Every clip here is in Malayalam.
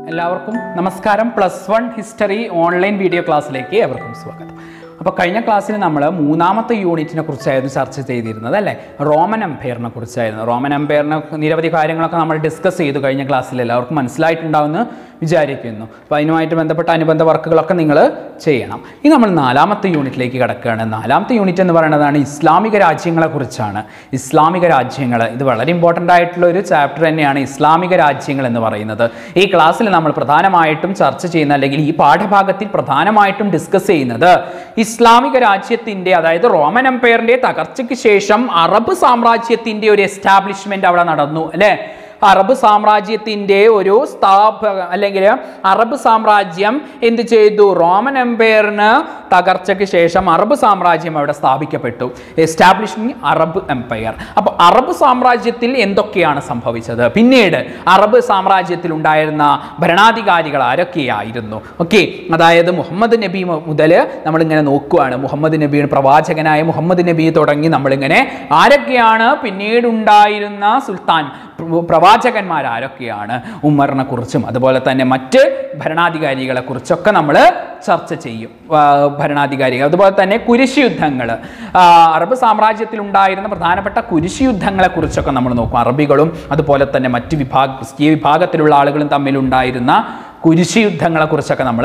എല്ലാവർക്കും നമസ്കാരം plus one history online video ക്ലാസ്സിലേക്ക് ഏവർക്കും സ്വാഗതം അപ്പോൾ കഴിഞ്ഞ ക്ലാസ്സിൽ നമ്മൾ മൂന്നാമത്തെ യൂണിറ്റിനെ കുറിച്ചായിരുന്നു ചർച്ച ചെയ്തിരുന്നത് അല്ലേ റോമൻ എംപയറിനെ കുറിച്ചായിരുന്നു റോമൻ എംപയറിനെ നിരവധി കാര്യങ്ങളൊക്കെ നമ്മൾ ഡിസ്കസ് ചെയ്തു കഴിഞ്ഞ ക്ലാസ്സിൽ എല്ലാവർക്കും മനസ്സിലായിട്ടുണ്ടാവുമെന്ന് വിചാരിക്കുന്നു അപ്പോൾ അതിനുമായിട്ട് ബന്ധപ്പെട്ട അനുബന്ധ വർക്കുകളൊക്കെ നിങ്ങൾ ചെയ്യണം ഇനി നമ്മൾ നാലാമത്തെ യൂണിറ്റിലേക്ക് കിടക്കുകയാണ് നാലാമത്തെ യൂണിറ്റ് എന്ന് പറയുന്നതാണ് ഇസ്ലാമിക രാജ്യങ്ങളെക്കുറിച്ചാണ് ഇസ്ലാമിക രാജ്യങ്ങൾ ഇത് വളരെ ഇമ്പോർട്ടൻ്റ് ആയിട്ടുള്ള ഒരു ചാപ്റ്റർ തന്നെയാണ് ഇസ്ലാമിക രാജ്യങ്ങൾ എന്ന് പറയുന്നത് ഈ ക്ലാസ്സിൽ നമ്മൾ പ്രധാനമായിട്ടും ചർച്ച ചെയ്യുന്ന അല്ലെങ്കിൽ ഈ പാഠഭാഗത്തിൽ പ്രധാനമായിട്ടും ഡിസ്കസ് ചെയ്യുന്നത് ഇസ്ലാമിക രാജ്യത്തിൻ്റെ അതായത് റോമൻ എംപയറിൻ്റെ തകർച്ചയ്ക്ക് ശേഷം അറബ് സാമ്രാജ്യത്തിൻ്റെ ഒരു എസ്റ്റാബ്ലിഷ്മെൻ്റ് അവിടെ നടന്നു അല്ലേ അറബ് സാമ്രാജ്യത്തിൻ്റെ ഒരു സ്ഥാപ അല്ലെങ്കിൽ അറബ് സാമ്രാജ്യം എന്ത് ചെയ്തു റോമൻ എംപയറിന് തകർച്ചയ്ക്ക് ശേഷം അറബ് സാമ്രാജ്യം അവിടെ സ്ഥാപിക്കപ്പെട്ടു എസ്റ്റാബ്ലിഷിംഗ് അറബ് എംപയർ അപ്പോൾ അറബ് സാമ്രാജ്യത്തിൽ എന്തൊക്കെയാണ് സംഭവിച്ചത് പിന്നീട് അറബ് സാമ്രാജ്യത്തിൽ ഉണ്ടായിരുന്ന ഭരണാധികാരികൾ ആരൊക്കെയായിരുന്നു ഓക്കെ അതായത് മുഹമ്മദ് നബി മു- മുതൽ നമ്മളിങ്ങനെ നോക്കുകയാണ് മുഹമ്മദ് നബി പ്രവാചകനായ മുഹമ്മദ് നബി തുടങ്ങി നമ്മളിങ്ങനെ ആരൊക്കെയാണ് പിന്നീട് ഉണ്ടായിരുന്ന സുൽത്താൻ പ്ര- പ്രവാചകന്മാർ ആരൊക്കെയാണ് ഉമ്മറിനെ കുറിച്ചും അതുപോലെ തന്നെ മറ്റ് ഭരണാധികാരികളെ കുറിച്ചൊക്കെ നമ്മൾ ചർച്ച ചെയ്യും ആ, ഭരണാധികാരികൾ അതുപോലെ തന്നെ കുരിശ് യുദ്ധങ്ങൾ അറബ് സാമ്രാജ്യത്തിൽ ഉണ്ടായിരുന്ന പ്രധാനപ്പെട്ട കുരിശ് യുദ്ധങ്ങളെ കുറിച്ചൊക്കെ നമ്മൾ നോക്കും അറബികളും അതുപോലെ തന്നെ മറ്റ് വിഭാഗ ക്രിസ്തീയ വിഭാഗത്തിലുള്ള ആളുകളും തമ്മിലുണ്ടായിരുന്ന കുരിശ് യുദ്ധങ്ങളെ കുറിച്ചൊക്കെ നമ്മൾ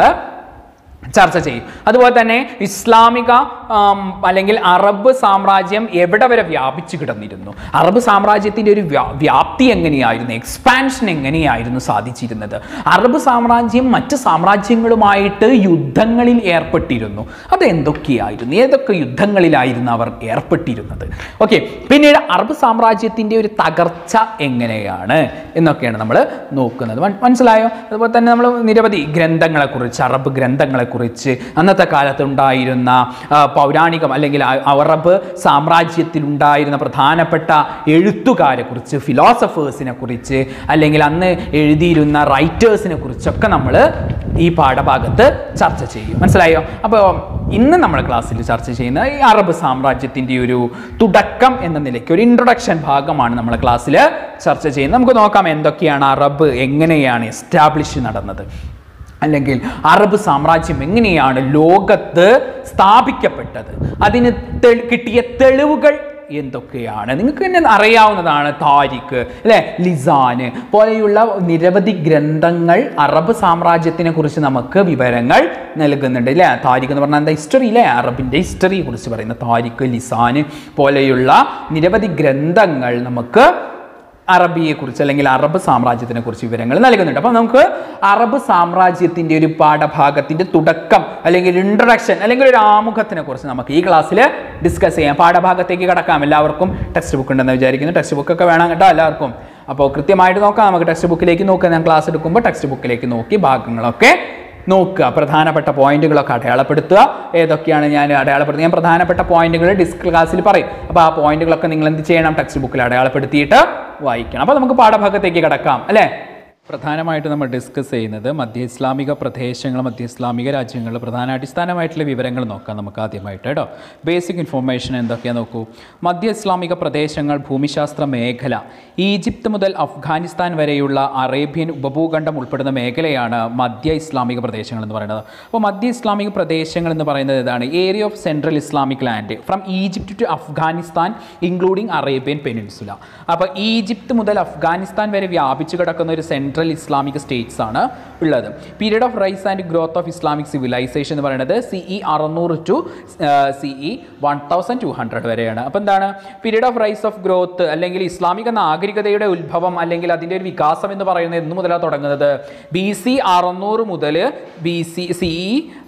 ചർച്ച ചെയ്യും അതുപോലെ തന്നെ ഇസ്ലാമിക ആം, അല്ലെങ്കിൽ അറബ് സാമ്രാജ്യം എവിടെ വരെ വ്യാപിച്ചു കിടന്നിരുന്നു അറബ് സാമ്രാജ്യത്തിൻ്റെ ഒരു വ്യാ- വ്യാപ്തി എങ്ങനെയായിരുന്നു എക്സ്പാൻഷൻ എങ്ങനെയായിരുന്നു സാധിച്ചിരുന്നത് അറബ് സാമ്രാജ്യം മറ്റ് സാമ്രാജ്യങ്ങളുമായിട്ട് യുദ്ധങ്ങളിൽ ഏർപ്പെട്ടിരുന്നു അത് എന്തൊക്കെയായിരുന്നു ഏതൊക്കെ യുദ്ധങ്ങളിലായിരുന്നു അവർ ഏർപ്പെട്ടിരുന്നത് ഓക്കെ പിന്നീട് അറബ് സാമ്രാജ്യത്തിൻ്റെ ഒരു തകർച്ച എങ്ങനെയാണ് എന്നൊക്കെയാണ് നമ്മൾ നോക്കുന്നത് മൻ- മനസ്സിലായോ അതുപോലെ തന്നെ നമ്മൾ നിരവധി ഗ്രന്ഥങ്ങളെക്കുറിച്ച് അറബ് ഗ്രന്ഥങ്ങളെക്കുറിച്ച് അന്നത്തെ കാലത്ത് ഉണ്ടായിരുന്ന ആ, പൗരാണികം അല്ലെങ്കിൽ അ- അറബ് സാമ്രാജ്യത്തിൽ ഉണ്ടായിരുന്ന പ്രധാനപ്പെട്ട എഴുത്തുകാരെ കുറിച്ച് ഫിലോസഫേഴ്സിനെ കുറിച്ച് അല്ലെങ്കിൽ അന്ന് എഴുതിയിരുന്ന റൈറ്റേഴ്സിനെ കുറിച്ചൊക്കെ നമ്മൾ ഈ പാഠഭാഗത്ത് ചർച്ച ചെയ്യും മനസ്സിലായോ അപ്പോൾ ഇന്ന് നമ്മുടെ ക്ലാസ്സിൽ ചർച്ച ചെയ്യുന്ന ഈ അറബ് സാമ്രാജ്യത്തിൻ്റെ ഒരു തുടക്കം എന്ന നിലയ്ക്ക് ഒരു ഇൻട്രൊഡക്ഷൻ ഭാഗമാണ് നമ്മൾ ക്ലാസ്സിൽ ചർച്ച ചെയ്യുന്നത് നമുക്ക് നോക്കാം എന്തൊക്കെയാണ് അറബ് എങ്ങനെയാണ് എസ്റ്റാബ്ലിഷ് നടന്നത് അല്ലെങ്കിൽ അറബ് സാമ്രാജ്യം എങ്ങനെയാണ് ലോകത്ത് സ്ഥാപിക്കപ്പെട്ടത് അതിന് തെ- കിട്ടിയ തെളിവുകൾ എന്തൊക്കെയാണ് നിങ്ങൾക്ക് തന്നെ അറിയാവുന്നതാണ് താരിഖ് അല്ലെ ലിസാന് പോലെയുള്ള നിരവധി ഗ്രന്ഥങ്ങൾ അറബ് സാമ്രാജ്യത്തിനെ കുറിച്ച് നമുക്ക് വിവരങ്ങൾ നൽകുന്നുണ്ട് അല്ലേ താരിഖ് എന്ന് പറഞ്ഞാൽ എന്താ ഹിസ്റ്ററി അല്ലേ അറബിൻ്റെ ഹിസ്റ്ററിയെ കുറിച്ച് പറയുന്ന താരിഖ് ലിസാന് പോലെയുള്ള നിരവധി ഗ്രന്ഥങ്ങൾ നമുക്ക് അറബിയെക്കുറിച്ച് അല്ലെങ്കിൽ അറബ് സാമ്രാജ്യത്തിനെ കുറിച്ച് വിവരങ്ങൾ നൽകുന്നുണ്ട് അപ്പോൾ നമുക്ക് അറബ് സാമ്രാജ്യത്തിൻ്റെ ഒരു പാഠഭാഗത്തിൻ്റെ തുടക്കം അല്ലെങ്കിൽ ഇൻട്രഡക്ഷൻ അല്ലെങ്കിൽ ഒരു ആമുഖത്തിനെ കുറിച്ച് നമുക്ക് ഈ ക്ലാസ്സിൽ ഡിസ്കസ് ചെയ്യാം പാഠഭാഗത്തേക്ക് കടക്കാം എല്ലാവർക്കും ടെക്സ്റ്റ് ബുക്ക് ഉണ്ടെന്ന് വിചാരിക്കുന്നു ടെക്സ്റ്റ് ബുക്കൊക്കെ വേണം കേട്ടോ എല്ലാവർക്കും അപ്പോൾ കൃത്യമായിട്ട് നോക്കാം നമുക്ക് ടെക്സ്റ്റ് ബുക്കിലേക്ക് നോക്കാം ഞാൻ ക്ലാസ് എടുക്കുമ്പോൾ ടെക്സ്റ്റ് ബുക്കിലേക്ക് നോക്കി ഭാഗങ്ങളൊക്കെ നോക്കുക പ്രധാനപ്പെട്ട പോയിന്റുകളൊക്കെ അടയാളപ്പെടുത്തുക ഏതൊക്കെയാണ് ഞാൻ അടയാളപ്പെടുത്തുക ഞാൻ പ്രധാനപ്പെട്ട പോയിന്റുകൾ ഡിസ്ക് ക്ലാസ്സിൽ പറയും അപ്പോൾ ആ പോയിന്റുകളൊക്കെ നിങ്ങൾ എന്ത് ചെയ്യണം ടെക്സ്റ്റ് ബുക്കിൽ അടയാളപ്പെടുത്തിയിട്ട് വായിക്കണം അപ്പോൾ നമുക്ക് പാഠഭാഗത്തേക്ക് കിടക്കാം അല്ലേ പ്രധാനമായിട്ട് നമ്മൾ ഡിസ്കസ് ചെയ്യുന്നത് മധ്യ ഇസ്ലാമിക പ്രദേശങ്ങൾ മധ്യ ഇസ്ലാമിക രാജ്യങ്ങളിൽ പ്രധാന അടിസ്ഥാനമായിട്ടുള്ള വിവരങ്ങൾ നോക്കാം നമുക്ക് ആദ്യമായിട്ട് കേട്ടോ ബേസിക് ഇൻഫർമേഷൻ എന്തൊക്കെയാണ് നോക്കൂ മധ്യ ഇസ്ലാമിക പ്രദേശങ്ങൾ ഭൂമിശാസ്ത്ര മേഖല ഈജിപ്ത് മുതൽ അഫ്ഗാനിസ്ഥാൻ വരെയുള്ള അറേബ്യൻ ഉപഭൂഖണ്ഡം ഉൾപ്പെടുന്ന മേഖലയാണ് മധ്യ ഇസ്ലാമിക പ്രദേശങ്ങൾ എന്ന് പറയുന്നത് അപ്പോൾ മധ്യ ഇസ്ലാമിക പ്രദേശങ്ങൾ എന്ന് പറയുന്നത് ഇതാണ് area of central Islamic land from Egypt to Afghanistan including Arabian peninsula അപ്പോൾ ഈജിപ്ത് മുതൽ അഫ്ഗാനിസ്ഥാൻ വരെ വ്യാപിച്ചു കിടക്കുന്ന ഒരു സെൻട്രൽ ഇസ്ലാമിക് സ്റ്റേറ്റ്സ് ആണ് ഉള്ളത് period of rise and growth of Islamic civilization എന്ന് പറയുന്നത് സി ഇ അറുന്നൂറ് to C E one thousand two hundred വരെയാണ് അപ്പോൾ എന്താണ് period of rise of growth അല്ലെങ്കിൽ ഇസ്ലാമിക നാഗരികതയുടെ ഉത്ഭവം അല്ലെങ്കിൽ അതിൻ്റെ ഒരു വികാസം എന്ന് പറയുന്നത് എന്ന് മുതലാണ് തുടങ്ങുന്നത് ബി സി അറുന്നൂറ് മുതൽ ബി സി സി ഇ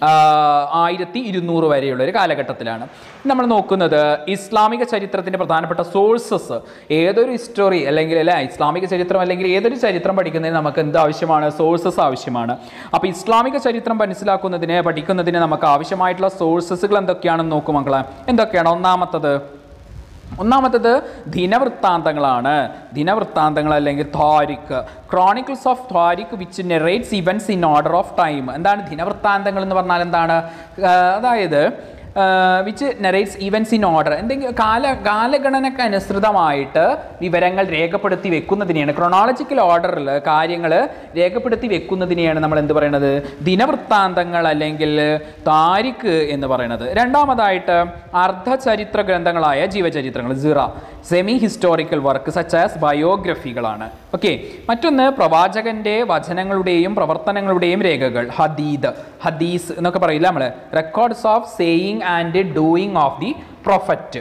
ആയിരത്തി ഇരുന്നൂറ് വരെയുള്ള ഒരു കാലഘട്ടത്തിലാണ് നമ്മൾ നോക്കുന്നത് ഇസ്ലാമിക ചരിത്രത്തിൻ്റെ പ്രധാനപ്പെട്ട സോഴ്സസ് ഏതൊരു ഹിസ്റ്ററി അല്ലെങ്കിൽ അല്ലെ ഇസ്ലാമിക ചരിത്രം അല്ലെങ്കിൽ ഏതൊരു ചരിത്രം പഠിക്കുന്നതിന് നമുക്ക് എന്ത് ആവശ്യമാണ് സോഴ്സസ് ആവശ്യമാണ് അപ്പോൾ ഇസ്ലാമിക ചരിത്രം മനസ്സിലാക്കുന്നതിന് പഠിക്കുന്നതിന് നമുക്ക് ആവശ്യമായിട്ടുള്ള സോഴ്സസുകൾ എന്തൊക്കെയാണെന്ന് നോക്കും മക്കളെ എന്തൊക്കെയാണ് ഒന്നാമത്തത് ഒന്നാമത്തത് ദിനവൃത്താന്തങ്ങളാണ് ദിനവൃത്താന്തങ്ങൾ അല്ലെങ്കിൽ താരിഖ് ക്രോണിക്കിൾസ് ഓഫ് താരിഖ് which narrates events in order of time എന്താണ് ദിനവൃത്താന്തങ്ങൾ എന്ന് പറഞ്ഞാൽ എന്താണ് ആ, അതായത് which narrates events in order എന്തെങ്കിലും കാല കാലഗണനക്ക് അനുസൃതമായിട്ട് വിവരങ്ങൾ രേഖപ്പെടുത്തി വെക്കുന്നതിനെയാണ് ക്രൊണോളജിക്കൽ ഓർഡറിൽ കാര്യങ്ങൾ രേഖപ്പെടുത്തി വെക്കുന്നതിനെയാണ് നമ്മൾ എന്ത് പറയുന്നത് ദിനവൃത്താന്തങ്ങൾ അല്ലെങ്കിൽ താരിഖ് എന്ന് പറയുന്നത് രണ്ടാമതായിട്ട് അർദ്ധചരിത്ര ഗ്രന്ഥങ്ങളായ ജീവചരിത്രങ്ങൾ സിറ semi historical work such as ബയോഗ്രഫികളാണ് ഓക്കെ മറ്റൊന്ന് പ്രവാചകന്റെ വചനങ്ങളുടെയും പ്രവർത്തനങ്ങളുടെയും രേഖകൾ ഹദീദ് ഹദീസ് എന്നൊക്കെ പറയില്ല നമ്മൾ records of saying and doing of the prophet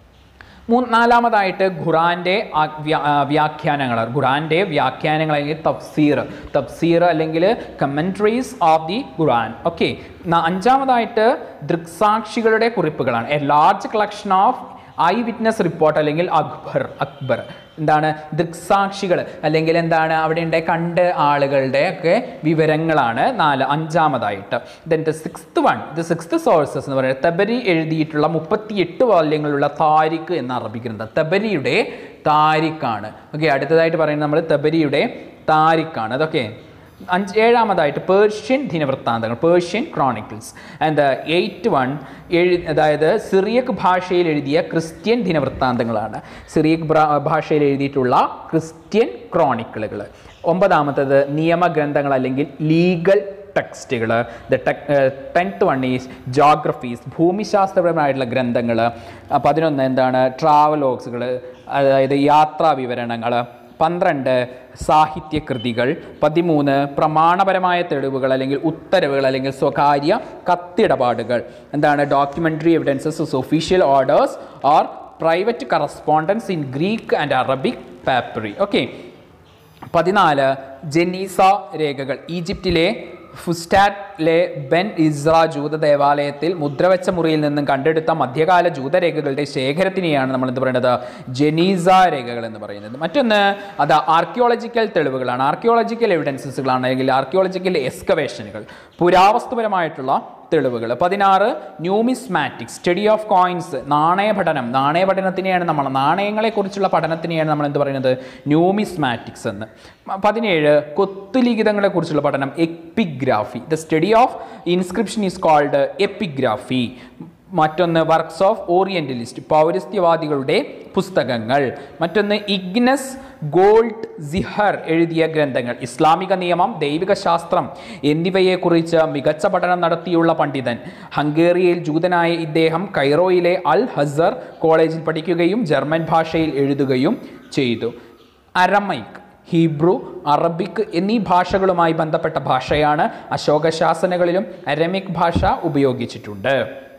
മൂ നാലാമതായിട്ട് ഖുറാൻ്റെ ആ- വ്യാ- ആ, വ്യാഖ്യാനങ്ങൾ ഖുറാൻ്റെ വ്യാഖ്യാനങ്ങൾ അല്ലെങ്കിൽ തഫ്സീർ തഫ്സീർ അല്ലെങ്കിൽ commentaries of the Quran okay അഞ്ചാമതായിട്ട് ദൃക്സാക്ഷികളുടെ കുറിപ്പുകളാണ് a large collection of eyewitness report അല്ലെങ്കിൽ അക്ബർ അക്ബർ എന്താണ് ദൃക്സാക്ഷികൾ അല്ലെങ്കിൽ എന്താണ് അവിടെ ഉണ്ടായ കണ്ട ആളുകളുടെ ഒക്കെ വിവരങ്ങളാണ് നാല് അഞ്ചാമതായിട്ട് then the sixth one the sixth sources എന്ന് പറയുന്നത് തബരി എഴുതിയിട്ടുള്ള മുപ്പത്തിയെട്ട് വാല്യങ്ങളുള്ള താരിഖ് എന്ന അറബി ഗ്രന്ഥം തബരിയുടെ താരിഖാണ് ഓക്കെ അടുത്തതായിട്ട് പറയുന്നത് നമ്മൾ തബരിയുടെ താരിഖാണ് അതൊക്കെ അഞ്ച് ഏഴാമതായിട്ട് പേർഷ്യൻ ദിനവൃത്താന്തങ്ങൾ Persian chronicles and eight one എഴു അതായത് സിറിയക് ഭാഷയിൽ എഴുതിയ ക്രിസ്ത്യൻ ദിനവൃത്താന്തങ്ങളാണ് സിറിയക് ബ്രാ- ഭാഷയിൽ എഴുതിയിട്ടുള്ള ക്രിസ്ത്യൻ ക്രോണിക്കിളുകൾ ഒമ്പതാമത്തത് നിയമഗ്രന്ഥങ്ങൾ അല്ലെങ്കിൽ ലീഗൽ ടെക്സ്റ്റുകൾ the tech tenth one is geographies ഭൂമിശാസ്ത്രപരമായിട്ടുള്ള ഗ്രന്ഥങ്ങൾ പതിനൊന്ന് എന്താണ് ട്രാവലോഗ്സുകൾ അതായത് യാത്രാ വിവരണങ്ങൾ പന്ത്രണ്ട് സാഹിത്യകൃതികൾ പതിമൂന്ന് പ്രമാണപരമായ തെളിവുകൾ അല്ലെങ്കിൽ ഉത്തരവുകൾ അല്ലെങ്കിൽ സ്വകാര്യ കത്തിടപാടുകൾ എന്താണ് documentary evidences official orders or private correspondence in Greek and Arabic papyri okay പതിനാല് ജനീസ രേഖകൾ ഈജിപ്തിലെ ഫുസ്റ്റാറ്റിലെ ബെൻ ഇസ്ര ജൂത ദേവാലയത്തിൽ മുദ്രവെച്ച മുറിയിൽ നിന്നും കണ്ടെടുത്ത മധ്യകാല ജൂതരേഖകളുടെ ശേഖരത്തിനെയാണ് നമ്മൾ എന്ത് പറയുന്നത് ജനീസ രേഖകൾ എന്ന് പറയുന്നത് മറ്റൊന്ന് അത് ആർക്കിയോളജിക്കൽ തെളിവുകളാണ് ആർക്കിയോളജിക്കൽ എവിഡൻസസുകളാണ് അല്ലെങ്കിൽ ആർക്കിയോളജിക്കൽ എക്സ്കവേഷനുകൾ പുരാവസ്തുപരമായിട്ടുള്ള തെളിവുകൾ പതിനാറ് ന്യൂമിസ്മാറ്റിക് സ്റ്റഡി ഓഫ് കോയിൻസ് നാണയ പഠനം നാണയ പഠനത്തിനെയാണ് നമ്മൾ നാണയങ്ങളെക്കുറിച്ചുള്ള പഠനത്തിനെയാണ് നമ്മൾ എന്ത് പറയുന്നത് ന്യൂമിസ്മാറ്റിക്സ് എന്ന് പ- പതിനേഴ് കൊത്തുലിഖിതങ്ങളെക്കുറിച്ചുള്ള പഠനം epigraphy the study of inscription is called epigraphy മറ്റൊന്ന് വർക്ക്സ് ഓഫ് ഓറിയന്റലിസ്റ്റ് പൗരസ്ത്യവാദികളുടെ പുസ്തകങ്ങൾ മറ്റൊന്ന് ഇഗ്നസ് ഗോൾഡ് സിഹർ എഴുതിയ ഗ്രന്ഥങ്ങൾ ഇസ്ലാമിക നിയമം ദൈവിക ശാസ്ത്രം എന്നിവയെക്കുറിച്ച് മികച്ച പഠനം നടത്തിയുള്ള പണ്ഡിതൻ ഹംഗേറിയയിൽ ജൂതനായ ഇദ്ദേഹം കൈറോയിലെ അൽ ഹസർ കോളേജിൽ പഠിക്കുകയും ജർമ്മൻ ഭാഷയിൽ എഴുതുകയും ചെയ്തു അരമൈക്ക് ഹീബ്രു അറബിക് എന്നീ ഭാഷകളുമായി ബന്ധപ്പെട്ട ഭാഷയാണ് അശോകശാസനകളിലും അരമിക് ഭാഷ ഉപയോഗിച്ചിട്ടുണ്ട്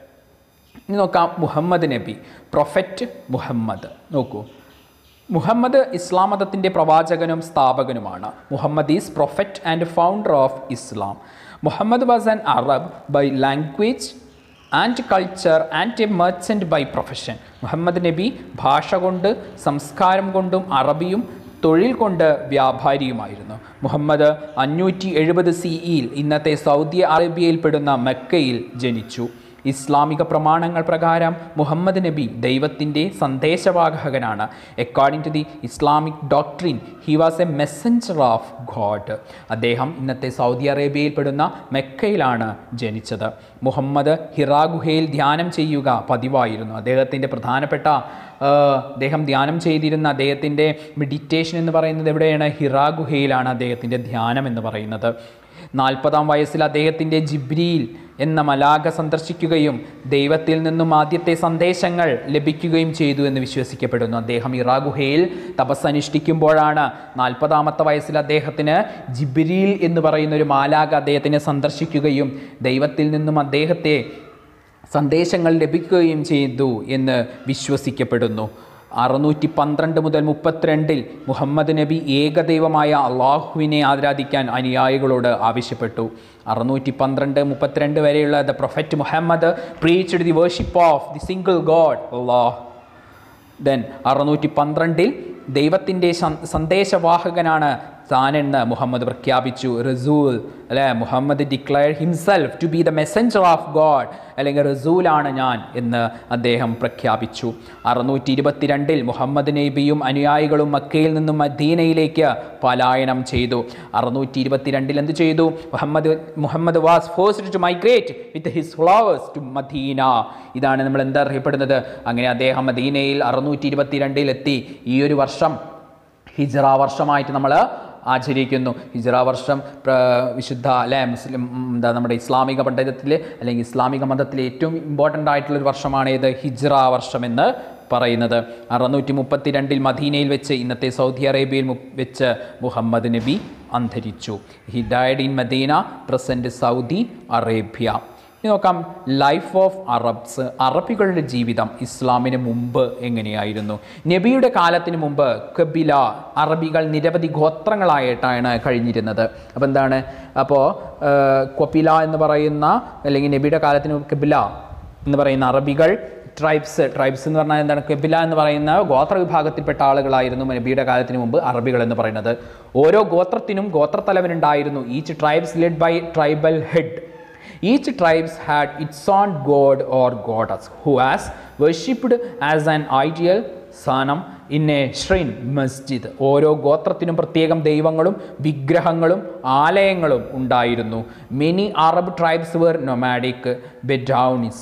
ഇനി നോക്കാം മുഹമ്മദ് നബി പ്രൊഫറ്റ് മുഹമ്മദ് നോക്കൂ മുഹമ്മദ് ഇസ്ലാം മതത്തിൻ്റെ പ്രവാചകനും സ്ഥാപകനുമാണ് Muhammad is prophet and founder of Islam Muhammad was an Arab by language and culture and a merchant by profession Muhammad നബി ഭാഷ കൊണ്ട് സംസ്കാരം കൊണ്ടും അറബിയും തൊഴിൽ കൊണ്ട് വ്യാപാരിയുമായിരുന്നു മുഹമ്മദ് അഞ്ഞൂറ്റി എഴുപത് സിഇയിൽ ഇന്നത്തെ സൗദി അറേബ്യയിൽപ്പെടുന്ന മക്കയിൽ ജനിച്ചു ഇസ്ലാമിക പ്രമാണങ്ങൾ പ്രകാരം മുഹമ്മദ് നബി ദൈവത്തിൻ്റെ സന്ദേശവാഹകനാണ് according to the Islamic doctrine he was a messenger of God അദ്ദേഹം ഇന്നത്തെ സൗദി അറേബ്യയിൽപ്പെടുന്ന മെക്കയിലാണ് ജനിച്ചത് മുഹമ്മദ് ഹിറാ ഗുഹയിൽ ധ്യാനം ചെയ്യുക പതിവായിരുന്നു അദ്ദേഹത്തിൻ്റെ പ്രധാനപ്പെട്ട ആ, അദ്ദേഹം ധ്യാനം ചെയ്തിരുന്ന അദ്ദേഹത്തിൻ്റെ മെഡിറ്റേഷൻ എന്ന് പറയുന്നത് എവിടെയാണ് ഹിറാ ഗുഹയിലാണ് അദ്ദേഹത്തിൻ്റെ ധ്യാനം എന്ന് പറയുന്നത് നാൽപ്പതാം വയസ്സിൽ അദ്ദേഹത്തിൻ്റെ ജിബ്രിയിൽ എന്ന മലാഖ സന്ദർശിക്കുകയും ദൈവത്തിൽ നിന്നും ആദ്യത്തെ സന്ദേശങ്ങൾ ലഭിക്കുകയും ചെയ്തു എന്ന് വിശ്വസിക്കപ്പെടുന്നു അദ്ദേഹം ഇറാ ഗുഹയിൽ തപസ്സനുഷ്ഠിക്കുമ്പോഴാണ് നാൽപ്പതാമത്തെ വയസ്സിൽ അദ്ദേഹത്തിന് ജിബ്രീൽ എന്ന് പറയുന്ന ഒരു മാലാഖ അദ്ദേഹത്തിനെ സന്ദർശിക്കുകയും ദൈവത്തിൽ നിന്നും അദ്ദേഹത്തെ സന്ദേശങ്ങൾ ലഭിക്കുകയും ചെയ്തു എന്ന് വിശ്വസിക്കപ്പെടുന്നു അറുന്നൂറ്റി പന്ത്രണ്ട് മുതൽ മുപ്പത്തിരണ്ടിൽ മുഹമ്മദ് നബി ഏകദൈവമായ അള്ളാഹുവിനെ ആരാധിക്കാൻ അനുയായികളോട് ആവശ്യപ്പെട്ടു അറുന്നൂറ്റി പന്ത്രണ്ട് മുപ്പത്തിരണ്ട് വരെയുള്ള the prophet Muhammad preached the worship of the single God Allah then അറുന്നൂറ്റി പന്ത്രണ്ടിൽ ദൈവത്തിൻ്റെ സന്ദേശവാഹകനാണ് താനെന്ന് മുഹമ്മദ് പ്രഖ്യാപിച്ചു റസൂൽ അല്ലെ Muhammad declare himself to be the messenger of God അല്ലെങ്കിൽ റസൂലാണ് ഞാൻ എന്ന് അദ്ദേഹം പ്രഖ്യാപിച്ചു അറുന്നൂറ്റി ഇരുപത്തിരണ്ടിൽ മുഹമ്മദ് നബിയും അനുയായികളും മക്കയിൽ നിന്നും മദീനയിലേക്ക് പലായനം ചെയ്തു അറുന്നൂറ്റി ഇരുപത്തിരണ്ടിൽ എന്ത് ചെയ്തു Muhammad Muhammad was forced to migrate with his followers to Medina ഇതാണ് നമ്മൾ എന്താ അറിയപ്പെടുന്നത് അങ്ങനെ അദ്ദേഹം മദീനയിൽ അറുന്നൂറ്റി ഇരുപത്തിരണ്ടിൽ എത്തി ഈ ഒരു വർഷം ഹിജറ വർഷമായിട്ട് നമ്മൾ ആചരിക്കുന്നു ഹിജറ വർഷം പ്ര- വിശുദ്ധ അല്ലെ മുസ്ലിം ഉം, എന്താ നമ്മുടെ ഇസ്ലാമിക പണ്ഡിതത്തിൽ അല്ലെങ്കിൽ ഇസ്ലാമിക മതത്തിലെ ഏറ്റവും ഇമ്പോർട്ടൻ്റ് ആയിട്ടുള്ള ഒരു വർഷമാണ് ഏത് ഹിജറ വർഷം എന്ന് പറയുന്നത് അറുന്നൂറ്റി മുപ്പത്തി രണ്ടിൽ മദീനയിൽ വെച്ച് ഇന്നത്തെ സൗദി അറേബ്യയിൽ മു- വെച്ച് മുഹമ്മദ് നബി അന്തരിച്ചു he died in Medina present Saudi Arabia ഇനി നോക്കാം ലൈഫ് ഓഫ് അറബ്സ് അറബികളുടെ ജീവിതം ഇസ്ലാമിന് മുമ്പ് എങ്ങനെയായിരുന്നു നബിയുടെ കാലത്തിന് മുമ്പ് കബില അറബികൾ നിരവധി ഗോത്രങ്ങളായിട്ടാണ് കഴിഞ്ഞിരുന്നത് അപ്പോൾ എന്താണ് അപ്പോൾ കൊപ്പില എന്ന് പറയുന്ന അല്ലെങ്കിൽ നബിയുടെ കാലത്തിന് മുമ്പ് കബില എന്ന് പറയുന്ന അറബികൾ ട്രൈബ്സ് ട്രൈബ്സ് എന്ന് പറഞ്ഞാൽ എന്താണ് കബില എന്ന് പറയുന്ന ഗോത്ര വിഭാഗത്തിൽപ്പെട്ട ആളുകളായിരുന്നു നബിയുടെ കാലത്തിന് മുമ്പ് അറബികൾ എന്ന് പറയുന്നത് ഓരോ ഗോത്രത്തിനും ഗോത്രത്തലവനുണ്ടായിരുന്നു each tribes led by tribal head each tribes had its own god or goddess who has worshipped as an idol സാനം ഇൻ എ ഷ്രിൻ മസ്ജിദ് ഓരോ ഗോത്രത്തിനും പ്രത്യേകം ദൈവങ്ങളും വിഗ്രഹങ്ങളും ആലയങ്ങളും ഉണ്ടായിരുന്നു many Arab tribes were nomadic Bedouins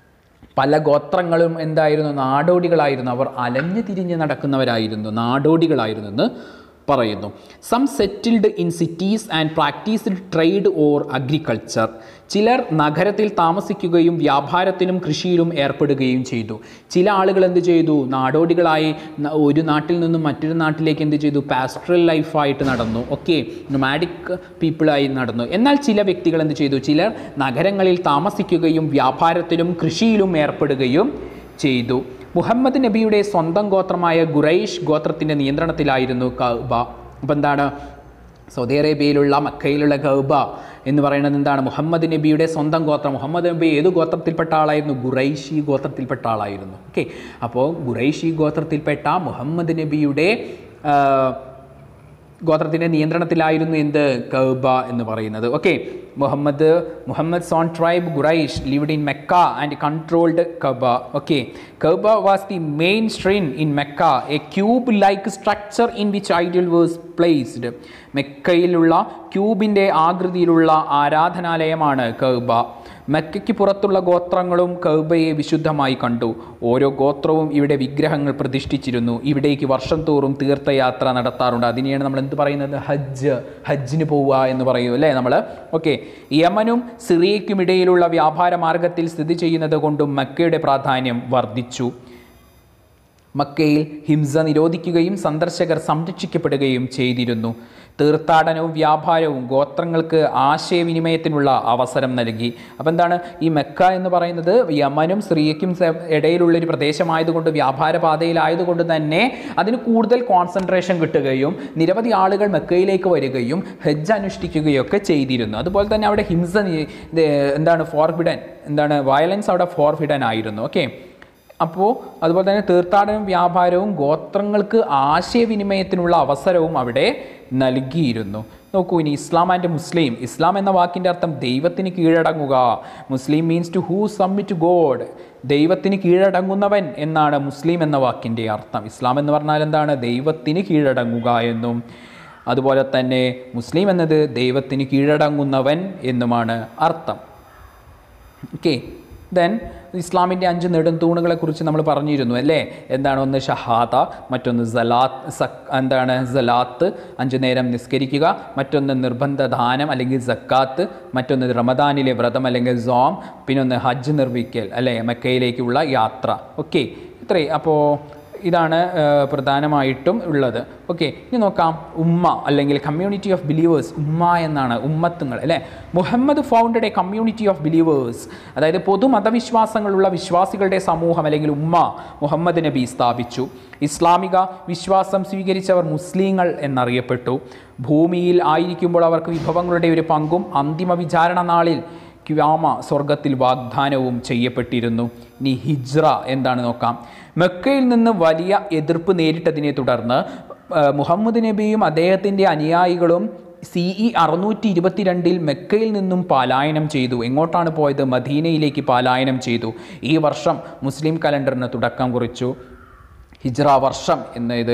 പല ഗോത്രങ്ങളും എന്തായിരുന്നു നാടോടികളായിരുന്നു അവർ അലഞ്ഞു തിരിഞ്ഞ് നടക്കുന്നവരായിരുന്നു നാടോടികളായിരുന്നു എന്ന് പറയുന്നു some settled in cities and practised trade or agriculture ചിലർ നഗരത്തിൽ താമസിക്കുകയും വ്യാപാരത്തിലും കൃഷിയിലും ഏർപ്പെടുകയും ചെയ്തു ചില ആളുകൾ എന്ത് ചെയ്തു നാടോടികളായി ന- ഒരു നാട്ടിൽ നിന്നും മറ്റൊരു നാട്ടിലേക്ക് എന്ത് ചെയ്തു പാസ്ട്രൽ ലൈഫായിട്ട് നടന്നു ഓക്കെ നൊമാഡിക് പീപ്പിളായി നടന്നു എന്നാൽ ചില വ്യക്തികൾ എന്ത് ചെയ്തു ചിലർ നഗരങ്ങളിൽ താമസിക്കുകയും വ്യാപാരത്തിലും കൃഷിയിലും ഏർപ്പെടുകയും ചെയ്തു മുഹമ്മദ് നബിയുടെ സ്വന്തം ഗോത്രമായ ഖുറൈഷ് ഗോത്രത്തിൻ്റെ നിയന്ത്രണത്തിലായിരുന്നു കഅബ അപ്പം എന്താണ് സൗദി അറേബ്യയിലുള്ള മക്കയിലുള്ള കഅബ എന്ന് പറയുന്നത് എന്താണ് മുഹമ്മദ് നബിയുടെ സ്വന്തം ഗോത്രം മുഹമ്മദ് നബി ഏത് ഗോത്രത്തിൽപ്പെട്ട ആളായിരുന്നു ഖുറൈഷി ഗോത്രത്തിൽപ്പെട്ട ആളായിരുന്നു ഓക്കെ അപ്പോൾ ഖുറൈഷി ഗോത്രത്തിൽപ്പെട്ട മുഹമ്മദ് നബിയുടെ ആ, ഗോത്രത്തിൻ്റെ നിയന്ത്രണത്തിലായിരുന്നു എന്ത് കൗബ എന്ന് പറയുന്നത് okay Muhammad Muhammad own tribe Quraysh lived in Mecca and controlled Kaaba okay Kaaba was the main shrine in Mecca a cube like structure in which idol were placed മെക്കയിലുള്ള ക്യൂബിൻ്റെ ആകൃതിയിലുള്ള ആരാധനാലയമാണ് കൗബ മെക്കയ്ക്ക് പുറത്തുള്ള ഗോത്രങ്ങളും കൗബയെ വിശുദ്ധമായി കണ്ടു ഓരോ ഗോത്രവും ഇവിടെ വിഗ്രഹങ്ങൾ പ്രതിഷ്ഠിച്ചിരുന്നു ഇവിടേക്ക് വർഷം തോറും തീർത്ഥയാത്ര നടത്താറുണ്ട് അതിനെയാണ് നമ്മൾ എന്ത് പറയുന്നത് ഹജ്ജ് ഹജ്ജിന് പോവുക എന്ന് പറയൂ അല്ലേ നമ്മൾ ഓക്കെ യമനും സിറിയയ്ക്കും ഇടയിലുള്ള വ്യാപാര മാർഗത്തിൽ സ്ഥിതി ചെയ്യുന്നത് കൊണ്ടും മക്കയുടെ പ്രാധാന്യം വർദ്ധിച്ചു മക്കയിൽ ഹിംസ നിരോധിക്കുകയും സന്ദർശകർ സംരക്ഷിക്കപ്പെടുകയും ചെയ്തിരുന്നു തീർത്ഥാടനവും വ്യാപാരവും ഗോത്രങ്ങൾക്ക് ആശയവിനിമയത്തിനുള്ള അവസരം നൽകി അപ്പം എന്താണ് ഈ മെക്ക എന്ന് പറയുന്നത് യമനും സിറിയയ്ക്കും സെ- ഇടയിലുള്ള ഒരു പ്രദേശമായതുകൊണ്ട് വ്യാപാര പാതയിലായതുകൊണ്ട് തന്നെ അതിന് കൂടുതൽ കോൺസെൻട്രേഷൻ കിട്ടുകയും നിരവധി ആളുകൾ മെക്കയിലേക്ക് വരികയും ഹജ്ജ് അനുഷ്ഠിക്കുകയും ഒക്കെ ചെയ്തിരുന്നു അതുപോലെ തന്നെ അവിടെ ഹിംസ നി- ഇത് എന്താണ് ഫോർബിഡൻ എന്താണ് വയലൻസ് അവിടെ ഫോർബിഡൻ ആയിരുന്നു ഓക്കെ അപ്പോൾ അതുപോലെ തന്നെ തീർത്ഥാടനവും വ്യാപാരവും ഗോത്രങ്ങൾക്ക് ആശയവിനിമയത്തിനുള്ള അവസരവും അവിടെ നൽകിയിരുന്നു നോക്കൂ ഇനി ഇസ്ലാം ആൻഡ് മുസ്ലിം ഇസ്ലാം എന്ന വാക്കിൻ്റെ അർത്ഥം ദൈവത്തിന് കീഴടങ്ങുക Muslim means to who submit God ദൈവത്തിന് കീഴടങ്ങുന്നവൻ എന്നാണ് മുസ്ലിം എന്ന വാക്കിൻ്റെ അർത്ഥം ഇസ്ലാം എന്ന് പറഞ്ഞാൽ എന്താണ് ദൈവത്തിന് കീഴടങ്ങുക എന്നും അതുപോലെ തന്നെ മുസ്ലിം എന്നത് ദൈവത്തിന് കീഴടങ്ങുന്നവൻ എന്നുമാണ് അർത്ഥം ഓക്കെ ദെൻ ഇസ്ലാമിൻ്റെ അഞ്ച് നെടുംതൂണുകളെ കുറിച്ച് നമ്മൾ പറഞ്ഞിരുന്നു അല്ലേ എന്താണ് ഒന്ന് ഷഹാദ മറ്റൊന്ന് സലാത്ത് സക് എന്താണ് സലാത്ത് അഞ്ചു നേരം നിസ്കരിക്കുക മറ്റൊന്ന് നിർബന്ധ ദാനം അല്ലെങ്കിൽ സക്കാത്ത് മറ്റൊന്ന് റമദാനിലെ വ്രതം അല്ലെങ്കിൽ സോം പിന്നൊന്ന് ഹജ്ജ് നിർവഹിക്കൽ അല്ലേ മക്കയിലേക്കുള്ള യാത്ര ഓക്കെ ഇത്രേ അപ്പോൾ ഇതാണ് ആ, പ്രധാനമായിട്ടും ഉള്ളത് ഓക്കെ ഇനി നോക്കാം ഉമ്മ അല്ലെങ്കിൽ കമ്മ്യൂണിറ്റി ഓഫ് ബിലീവേഴ്സ് ഉമ്മ എന്നാണ് ഉമ്മത്തുങ്ങൾ അല്ലേ Muhammad founded a community of believers അതായത് പൊതുമതവിശ്വാസങ്ങളുള്ള വിശ്വാസികളുടെ സമൂഹം അല്ലെങ്കിൽ ഉമ്മ മുഹമ്മദ് നബി സ്ഥാപിച്ചു ഇസ്ലാമിക വിശ്വാസം സ്വീകരിച്ചവർ മുസ്ലിങ്ങൾ എന്നറിയപ്പെട്ടു ഭൂമിയിൽ ആയിരിക്കുമ്പോൾ അവർക്ക് വിഭവങ്ങളുടെ ഒരു പങ്കും അന്തിമ വിചാരണ നാളിൽ ക്യാമ സ്വർഗത്തിൽ വാഗ്ദാനവും ചെയ്യപ്പെട്ടിരുന്നു ഇനി ഹിജ്റ എന്താണ് നോക്കാം മെക്കയിൽ നിന്ന് വലിയ എതിർപ്പ് നേരിട്ടതിനെ തുടർന്ന് ആ, മുഹമ്മദ് നബിയും അദ്ദേഹത്തിൻ്റെ അനുയായികളും സി ഇ അറുന്നൂറ്റി ഇരുപത്തിരണ്ടിൽ മെക്കയിൽ നിന്നും പലായനം ചെയ്തു എങ്ങോട്ടാണ് പോയത് മദീനയിലേക്ക് പലായനം ചെയ്തു ഈ വർഷം മുസ്ലിം കലണ്ടറിന് തുടക്കം കുറിച്ചു ഹിജ്റ വർഷം എന്നത്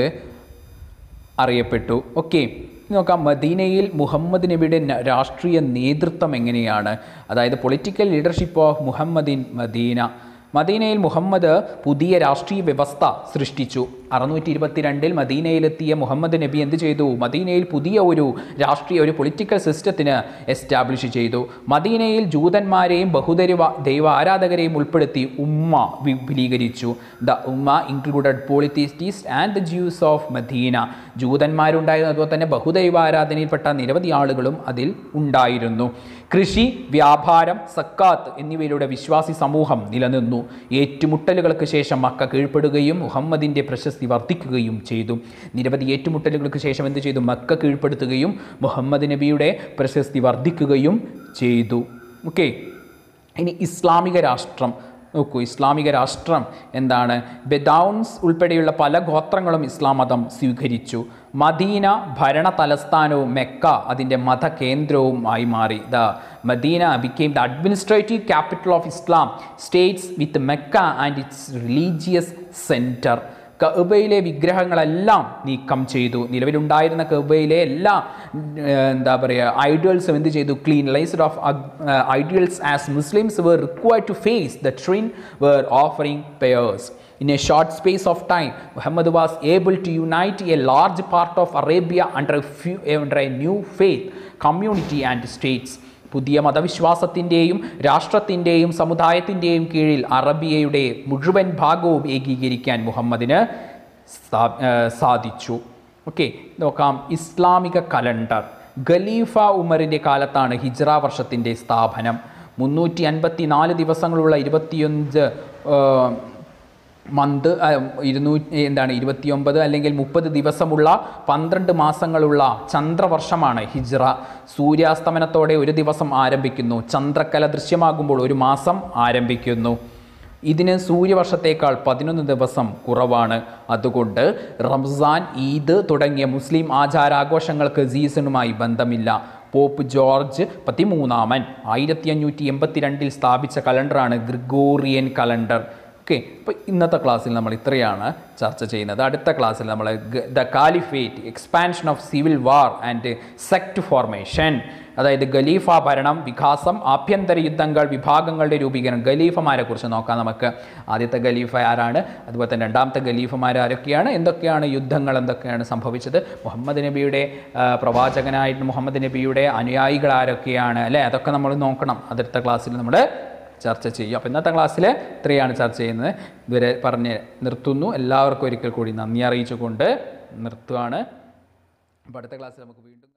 അറിയപ്പെട്ടു ഓക്കെ നോക്കാം മദീനയിൽ മുഹമ്മദ് നബിയുടെ ന- രാഷ്ട്രീയ നേതൃത്വം എങ്ങനെയാണ് അതായത് പൊളിറ്റിക്കൽ ലീഡർഷിപ്പ് ഓഫ് മുഹമ്മദിൻ മദീന മദീനയിൽ മുഹമ്മദ് പുതിയ രാഷ്ട്രീയ വ്യവസ്ഥ സൃഷ്ടിച്ചു അറുന്നൂറ്റി ഇരുപത്തിരണ്ടിൽ മദീനയിലെത്തിയ മുഹമ്മദ് നബി എന്ത് ചെയ്തു മദീനയിൽ പുതിയ ഒരു രാഷ്ട്രീയ ഒരു പൊളിറ്റിക്കൽ സിസ്റ്റത്തിന് എസ്റ്റാബ്ലിഷ് ചെയ്തു മദീനയിൽ ജൂതന്മാരെയും ബഹുദൈവ ദൈവ ആരാധകരെയും ഉൾപ്പെടുത്തി ഉമ്മ വിപുലീകരിച്ചു the ummah included polytheists and the Jews of Medina ജൂതന്മാരുണ്ടായിരുന്നു അതുപോലെ തന്നെ ബഹുദൈവ ആരാധനയിൽപ്പെട്ട നിരവധി ആളുകളും അതിൽ ഉണ്ടായിരുന്നു കൃഷി വ്യാപാരം സക്കാത്ത് എന്നിവയിലൂടെ വിശ്വാസി സമൂഹം നിലനിന്നു ഏറ്റുമുട്ടലുകൾക്ക് ശേഷം മക്ക കീഴ്പ്പെടുകയും മുഹമ്മദിൻ്റെ പ്രശസ്തി വർദ്ധിക്കുകയും ചെയ്തു നിരവധി ഏറ്റുമുട്ടലുകൾക്ക് ശേഷം എന്ത് ചെയ്തു മക്ക കീഴ്പ്പെടുത്തുകയും മുഹമ്മദ് നബിയുടെ പ്രശസ്തി വർദ്ധിക്കുകയും ചെയ്തു ഓക്കെ ഇനി ഇസ്ലാമിക രാഷ്ട്രം നോക്കൂ ഇസ്ലാമിക രാഷ്ട്രം എന്താണ് ബെദൗൺസ് ഉൾപ്പെടെയുള്ള പല ഗോത്രങ്ങളും ഇസ്ലാം മതം സ്വീകരിച്ചു മദീന ഭരണ തലസ്ഥാനവും മെക്ക അതിൻ്റെ മതകേന്ദ്രവും ആയി മാറി the Medina became the administrative capital of Islam states with Mecca and its religious centre കഅബയിലെ വിഗ്രഹങ്ങളെല്ലാം നീക്കം ചെയ്തു നിലവിലുണ്ടായിരുന്ന കഅബയിലെ എല്ലാ ഏർ, എന്താ പറയുക ഐഡിയൽസും എന്ത് ചെയ്തു cleansed of idols as Muslims were required to face the trend were offering prayers. In a short space of time, Muhammad was able to unite a large part of Arabia under a, few, under a new faith, community and states. പുതിയ മതവിശ്വാസത്തിൻ്റെയും രാഷ്ട്രത്തിൻ്റെയും സമുദായത്തിൻ്റെയും കീഴിൽ അറബിയയുടെ മുഴുവൻ ഭാഗവും ഏകീകരിക്കാൻ മുഹമ്മദിന് സാ- ഏർ സാധിച്ചു ഓക്കെ നോക്കാം ഇസ്ലാമിക കലണ്ടർ ഖലീഫ ഉമറിൻ്റെ കാലത്താണ് ഹിജ്റ വർഷത്തിൻ്റെ സ്ഥാപനം മുന്നൂറ്റി അൻപത്തി നാല് ദിവസങ്ങളുള്ള ഇരുപത്തിയഞ്ച് ഏർ, മന്ത് ഇരുന്നൂറ്റി എന്താണ് ഇരുപത്തിയൊമ്പത് അല്ലെങ്കിൽ മുപ്പത് ദിവസമുള്ള പന്ത്രണ്ട് മാസങ്ങളുള്ള ചന്ദ്രവർഷമാണ് ഹിജ്റ സൂര്യാസ്തമനത്തോടെ ഒരു ദിവസം ആരംഭിക്കുന്നു ചന്ദ്രക്കല ദൃശ്യമാകുമ്പോൾ ഒരു മാസം ആരംഭിക്കുന്നു ഇതിന് സൂര്യവർഷത്തേക്കാൾ പതിനൊന്ന് ദിവസം കുറവാണ് അതുകൊണ്ട് റംസാൻ ഈദ് തുടങ്ങിയ മുസ്ലിം ആചാരാഘോഷങ്ങൾക്ക് സീസണുമായി ബന്ധമില്ല പോപ്പ് ജോർജ് പതിമൂന്നാമൻ ആയിരത്തി അഞ്ഞൂറ്റി എൺപത്തിരണ്ടിൽ സ്ഥാപിച്ച കലണ്ടറാണ് ഗ്രിഗോറിയൻ കലണ്ടർ ഓക്കെ അപ്പോൾ ഇന്നത്തെ ക്ലാസ്സിൽ നമ്മൾ ഇത്രയാണ് ചർച്ച ചെയ്യുന്നത് അടുത്ത ക്ലാസ്സിൽ നമ്മൾ the caliphate expansion of civil war and sect formation അതായത് ഖലീഫ ഭരണം വികാസം ആഭ്യന്തര യുദ്ധങ്ങൾ വിഭാഗങ്ങളുടെ രൂപീകരണം ഖലീഫമാരെ കുറിച്ച് നോക്കാം നമുക്ക് ആദ്യത്തെ ഖലീഫ ആരാണ് അതുപോലെ തന്നെ രണ്ടാമത്തെ ഖലീഫമാർ ആരൊക്കെയാണ് എന്തൊക്കെയാണ് യുദ്ധങ്ങൾ എന്തൊക്കെയാണ് സംഭവിച്ചത് മുഹമ്മദ് നബിയുടെ ആ, പ്രവാചകനായിട്ട് മുഹമ്മദ് നബിയുടെ അനുയായികൾ ആരൊക്കെയാണ് അല്ലേ അതൊക്കെ നമ്മൾ നോക്കണം അടുത്ത ക്ലാസ്സിൽ നമ്മൾ ചർച്ച ചെയ്യും അപ്പോൾ ഇന്നത്തെ ക്ലാസ്സിൽ ഇത്രയാണ് ചർച്ച ചെയ്യുന്നത് ഇതുവരെ പറഞ്ഞ് നിർത്തുന്നു എല്ലാവർക്കും ഒരിക്കൽ കൂടി നന്ദി അറിയിച്ചുകൊണ്ട് നിർത്തുകയാണ് അപ്പോൾ അടുത്ത ക്ലാസ്സിൽ നമുക്ക് വീണ്ടും